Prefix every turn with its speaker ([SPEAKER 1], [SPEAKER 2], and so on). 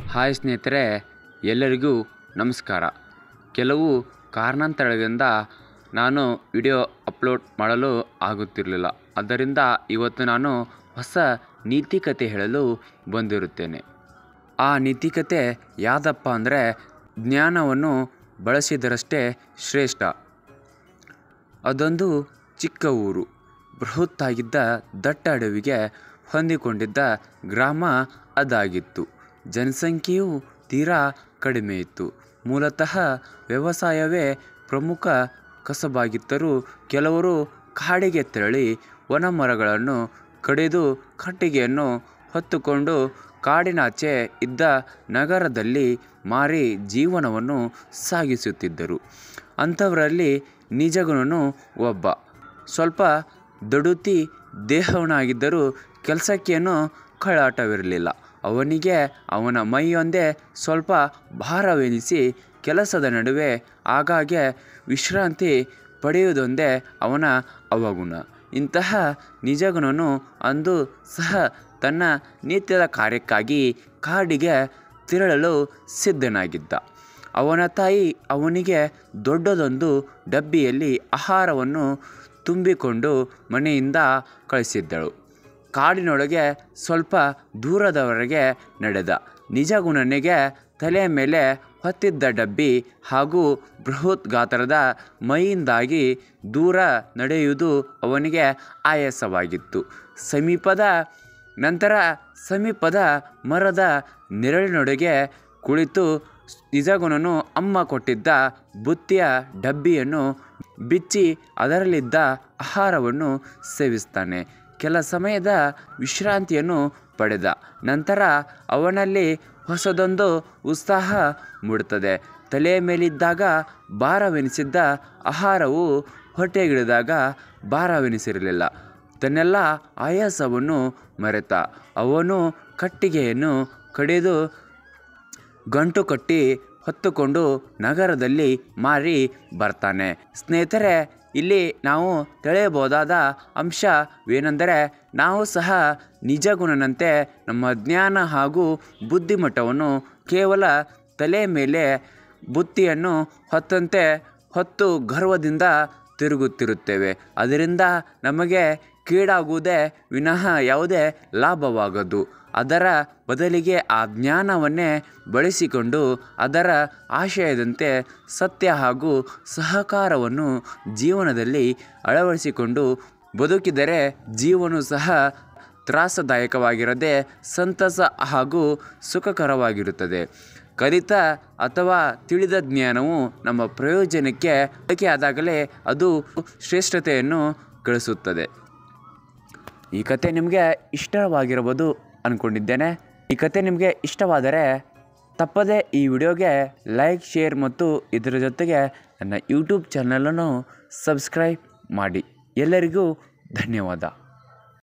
[SPEAKER 1] hi ಸ್ನೇಹಿತರೆ ಎಲ್ಲರಿಗೂ ನಮಸ್ಕಾರ ಕೆಲವು ಕಾರಣಾಂತರಗಳಿಂದ ನಾನು ವಿಡಿಯೋ ಅಪ್ಲೋಡ್ ಮಾಡಲು ಆಗುತ್ತಿರಲಿಲ್ಲ ಆದ್ದರಿಂದ ಇವತ್ತು ನಾನು ಹೊಸ ನೀತಿಕತೆ ಹೇಳಲು ಬಂದಿರುತ್ತೇನೆ ಆ ನೀತಿಕತೆ ಯಾವುದಪ್ಪ ಅಂದರೆ ಜ್ಞಾನವನ್ನು ಬಳಸಿದರಷ್ಟೇ ಶ್ರೇಷ್ಠ ಅದೊಂದು ಚಿಕ್ಕ ಊರು ಬೃಹತ್ತಾಗಿದ್ದ ದಟ್ಟ ಅಡವಿಗೆ ಹೊಂದಿಕೊಂಡಿದ್ದ ಗ್ರಾಮ ಅದಾಗಿತ್ತು ಜನಸಂಖ್ಯೆಯು ತೀರಾ ಕಡಿಮೆ ಇತ್ತು ಮೂಲತಃ ವ್ಯವಸಾಯವೇ ಪ್ರಮುಖ ಕಸಬಾಗಿದ್ದರೂ ಕೆಲವರು ಕಾಡಿಗೆ ತೆರಳಿ ವನಮರಗಳನ್ನು ಕಡಿದು ಕಟ್ಟಿಗೆಯನ್ನು ಹೊತ್ತುಕೊಂಡು ಕಾಡಿನಾಚೆ ಇದ್ದ ನಗರದಲ್ಲಿ ಮಾರಿ ಜೀವನವನ್ನು ಸಾಗಿಸುತ್ತಿದ್ದರು ಅಂಥವರಲ್ಲಿ ನಿಜಗುಣನು ಒಬ್ಬ ಸ್ವಲ್ಪ ದಡುತಿ ದೇಹವನಾಗಿದ್ದರೂ ಕೆಲಸಕ್ಕೇನು ಕಳ್ಳಾಟವಿರಲಿಲ್ಲ ಅವನಿಗೆ ಅವನ ಮೈಯೊಂದೇ ಸ್ವಲ್ಪ ಭಾರವೆನಿಸಿ ಕೆಲಸದ ನಡುವೆ ಆಗಾಗ್ಗೆ ವಿಶ್ರಾಂತಿ ಪಡೆಯುವುದೊಂದೇ ಅವನ ಅವಗುಣ ಇಂತಹ ನಿಜಗುಣನು ಅಂದು ಸಹ ತನ್ನ ನಿತ್ಯದ ಕಾರ್ಯಕ್ಕಾಗಿ ಕಾಡಿಗೆ ತೆರಳಲು ಸಿದ್ಧನಾಗಿದ್ದ ಅವನ ತಾಯಿ ಅವನಿಗೆ ದೊಡ್ಡದೊಂದು ಡಬ್ಬಿಯಲ್ಲಿ ಆಹಾರವನ್ನು ತುಂಬಿಕೊಂಡು ಮನೆಯಿಂದ ಕಳಿಸಿದ್ದಳು ಕಾಡಿನೊಳಗೆ ಸ್ವಲ್ಪ ದೂರದವರೆಗೆ ನಡೆದ ನಿಜಗುಣನಿಗೆ ತಲೆಯ ಮೇಲೆ ಹೊತ್ತಿದ್ದ ಡಬ್ಬಿ ಹಾಗೂ ಬೃಹತ್ ಗಾತ್ರದ ಮೈಯಿಂದಾಗಿ ದೂರ ನಡೆಯುವುದು ಅವನಿಗೆ ಆಯಾಸವಾಗಿತ್ತು ಸಮೀಪದ ನಂತರ ಸಮೀಪದ ಮರದ ನೆರಳಿನೊಳಗೆ ಕುಳಿತು ನಿಜಗುಣನು ಅಮ್ಮ ಕೊಟ್ಟಿದ್ದ ಬುತ್ತಿಯ ಡಬ್ಬಿಯನ್ನು ಬಿಚ್ಚಿ ಅದರಲ್ಲಿದ್ದ ಆಹಾರವನ್ನು ಸೇವಿಸ್ತಾನೆ ಕೆಲ ಸಮಯದ ವಿಶ್ರಾಂತಿಯನ್ನು ಪಡೆದ ನಂತರ ಅವನಲ್ಲಿ ಹೊಸದೊಂದು ಉತ್ಸಾಹ ಮೂಡುತ್ತದೆ ತಲೆಯ ಮೇಲಿದ್ದಾಗ ಭಾರವೆನಿಸಿದ್ದ ಆಹಾರವು ಹೊಟ್ಟೆಗಿಳಿದಾಗ ಭಾರವೆನಿಸಿರಲಿಲ್ಲ ತನ್ನೆಲ್ಲ ಆಯಾಸವನ್ನು ಮರೆತ ಅವನು ಕಟ್ಟಿಗೆಯನ್ನು ಕಡಿದು ಗಂಟು ಕಟ್ಟಿ ಹೊತ್ತುಕೊಂಡು ನಗರದಲ್ಲಿ ಮಾರಿ ಬರ್ತಾನೆ ಸ್ನೇಹಿತರೆ ಇಲ್ಲಿ ನಾವು ತಿಳಿಯಬಹುದಾದ ಅಂಶವೇನೆಂದರೆ ನಾವು ಸಹ ನಿಜಗುಣನಂತೆ ನಮ್ಮ ಜ್ಞಾನ ಹಾಗೂ ಬುದ್ಧಿಮಟ್ಟವನ್ನು ಕೇವಲ ತಲೆ ಮೇಲೆ ಬುತ್ತಿಯನ್ನು ಹೊತ್ತಂತೆ ಹೊತ್ತು ಗರ್ವದಿಂದ ತಿರುಗುತ್ತಿರುತ್ತೇವೆ ಅದರಿಂದ ನಮಗೆ ಕೀಡಾಗುವುದೇ ವಿನಃ ಯಾವುದೇ ಲಾಭವಾಗದು ಅದರ ಬದಲಿಗೆ ಆ ಜ್ಞಾನವನ್ನೇ ಬಳಸಿಕೊಂಡು ಅದರ ಆಶಯದಂತೆ ಸತ್ಯ ಹಾಗೂ ಸಹಕಾರವನ್ನು ಜೀವನದಲ್ಲಿ ಅಳವಡಿಸಿಕೊಂಡು ಬದುಕಿದರೆ ಜೀವನ ಸಹ ತ್ರಾಸದಾಯಕವಾಗಿರದೆ ಸಂತಸ ಹಾಗೂ ಸುಖಕರವಾಗಿರುತ್ತದೆ ಕಲಿತ ಅಥವಾ ತಿಳಿದ ಜ್ಞಾನವು ನಮ್ಮ ಪ್ರಯೋಜನಕ್ಕೆ ಬಳಕೆಯಾದಾಗಲೇ ಅದು ಶ್ರೇಷ್ಠತೆಯನ್ನು ಗಳಿಸುತ್ತದೆ ಈ ಕತೆ ನಿಮಗೆ ಇಷ್ಟವಾಗಿರಬಹುದು ಅಂದ್ಕೊಂಡಿದ್ದೇನೆ ಈ ಕತೆ ನಿಮಗೆ ಇಷ್ಟವಾದರೆ ತಪ್ಪದೇ ಈ ವಿಡಿಯೋಗೆ ಲೈಕ್ ಶೇರ್ ಮತ್ತು ಇದರ ಜೊತೆಗೆ ನನ್ನ ಯೂಟ್ಯೂಬ್ ಚಾನಲನ್ನು ಸಬ್ಸ್ಕ್ರೈಬ್ ಮಾಡಿ ಎಲ್ಲರಿಗೂ ಧನ್ಯವಾದ